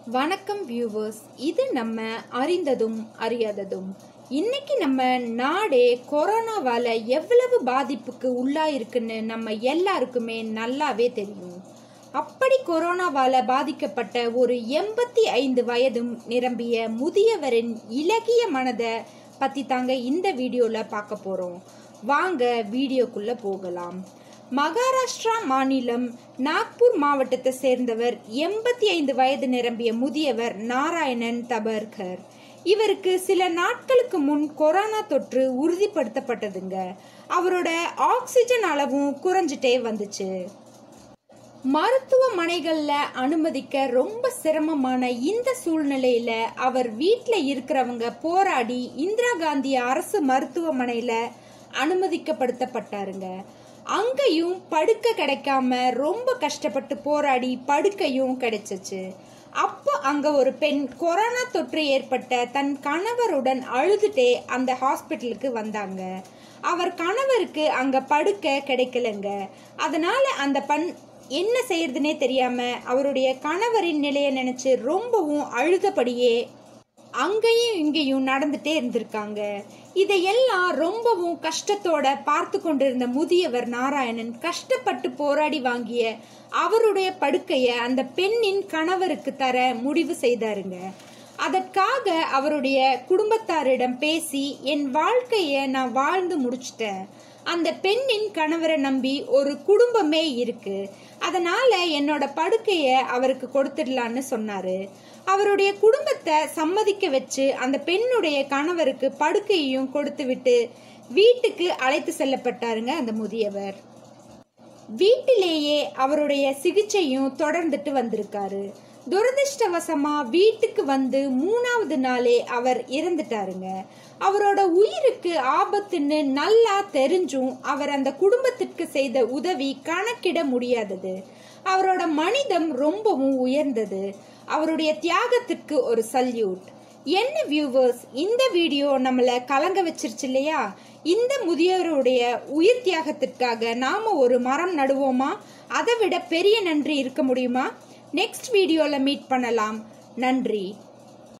வணக்கம் வியூவர்ஸ் இது நம்ம அறிந்ததும் அறியாததும் இன்னைக்கு நம்ம நாடே கொரோனாவால எவ்வளவு பாதிப்புக்கு உள்ளாயிருக்குன்னு நம்ம எல்லாருக்குமே நல்லாவே தெரியும் அப்படி கொரோனாவால பாதிக்கப்பட்ட ஒரு எண்பத்தி ஐந்து வயதும் நிரம்பிய முதியவரின் இலகிய மனதை பத்தி தாங்க இந்த வீடியோல பார்க்க போறோம் வாங்க வீடியோக்குள்ள போகலாம் மகாராஷ்டிரா மாநிலம் நாக்பூர் மாவட்டத்தை சேர்ந்தவர் எண்பத்தி ஐந்து வயது நிரம்பிய முதியவர் நாராயணன் தபர்கர் இவருக்கு சில நாட்களுக்கு முன் கொரோனா தொற்று உறுதிப்படுத்தப்பட்டதுங்க அவரோட ஆக்சிஜன் அளவும் குறைஞ்சிட்டே வந்துச்சு மருத்துவமனைகள்ல அனுமதிக்க ரொம்ப சிரமமான இந்த சூழ்நிலையில அவர் வீட்ல இருக்கிறவங்க போராடி இந்திரா காந்தி அரசு மருத்துவமனையில அனுமதிக்கப்படுத்தப்பட்டாருங்க அங்கேயும் படுக்க கிடைக்காம ரொம்ப கஷ்டப்பட்டு போராடி படுக்கையும் கிடைச்சிச்சு அப்போ அங்க ஒரு பெண் கொரோனா தொற்று ஏற்பட்ட தன் கணவருடன் அழுதுட்டே அந்த ஹாஸ்பிட்டலுக்கு வந்தாங்க அவர் கணவருக்கு அங்க படுக்க கிடைக்கலங்க அதனால அந்த பண் என்ன செய்யறதுனே தெரியாம அவருடைய கணவரின் நிலையை நினைச்சு ரொம்பவும் அழுதபடியே அங்கேயும் இங்கேயும் நடந்துட்டே இருந்திருக்காங்க இதையெல்லாம் ரொம்பவும் கஷ்டத்தோட பார்த்து கொண்டிருந்த முதியவர் நாராயணன் கஷ்டப்பட்டு போராடி வாங்கிய அவருடைய படுக்கைய அந்த பெண்ணின் கணவருக்கு தர முடிவு செய்தாருங்க அதற்காக அவருடைய குடும்பத்தாரிடம் பேசி என் வாழ்க்கைய நான் வாழ்ந்து முடிச்சிட்டேன் அந்த பெண்ணின் கணவரை நம்பி ஒரு குடும்பமே இருக்கு அதனால என்னோட படுக்கைய அவருக்கு கொடுத்துடலான்னு சொன்னாரு அவருடைய குடும்பத்தை சம்மதிக்க வச்சு அந்த பெண்ணுடைய கணவருக்கு படுக்கையையும் கொடுத்து விட்டு வீட்டுக்கு அழைத்து செல்லப்பட்டாருங்க அந்த முதியவர் வீட்டிலேயே அவருடைய சிகிச்சையும் தொடர்ந்துட்டு வந்திருக்காரு துரதிருஷ்டவசமா வீட்டுக்கு வந்து மூணாவது நாளே அவர் இறந்துட்டாருங்க அவரோட உயிருக்கு ஆபத்துன்னு நல்லா தெரிஞ்சும் அவர் அந்த குடும்பத்திற்கு செய்த உதவி கணக்கிட முடியாதது அவரோட மனிதம் ரொம்பவும் உயர்ந்தது அவருடைய தியாகத்திற்கு ஒரு சல்யூட் என்ன வியூவர்ஸ் இந்த வீடியோ நம்மளை கலங்க வச்சிருச்சு இல்லையா இந்த முதியவருடைய உயிர் தியாகத்திற்காக நாம ஒரு மரம் நடுவோமா அதை விட பெரிய நன்றி இருக்க முடியுமா நெக்ஸ்ட் வீடியோல மீட் பண்ணலாம் நன்றி